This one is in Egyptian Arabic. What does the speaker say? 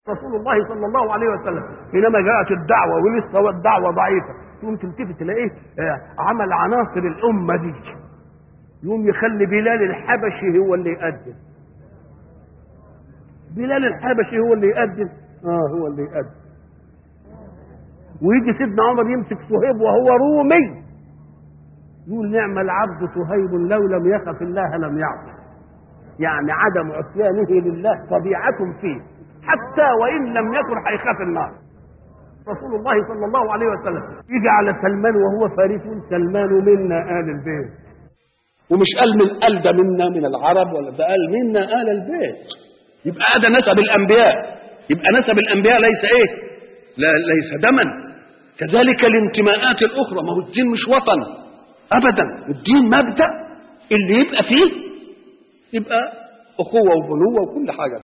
رسول الله صلى الله عليه وسلم حينما جاءت الدعوه ولسه الدعوه ضعيفه يقوم تلتفت تلاقيه آه، عمل عناصر الامه دي يقوم يخلي بلال الحبشي هو اللي يقدم بلال الحبشي هو اللي يقدم اه هو اللي يقدم ويجي سيدنا عمر يمسك صهيب وهو رومي يقول نعم العبد صهيب لو لم يخف الله لم يعصي يعني عدم عصيانه لله طبيعة فيه حتى وإن لم يكن هيخاف النار رسول الله صلى الله عليه وسلم يجي على سلمان وهو فارس سلمان منا آل البيت ومش قال من قال ده منا من العرب ولا ده قال منا آل البيت يبقى هذا نسب الأنبياء يبقى نسب الأنبياء ليس إيه لا ليس دما كذلك الانتماءات الأخرى ما هو الدين مش وطن أبدا الدين مبدأ اللي يبقى فيه يبقى أخوة وبنوة وكل حاجة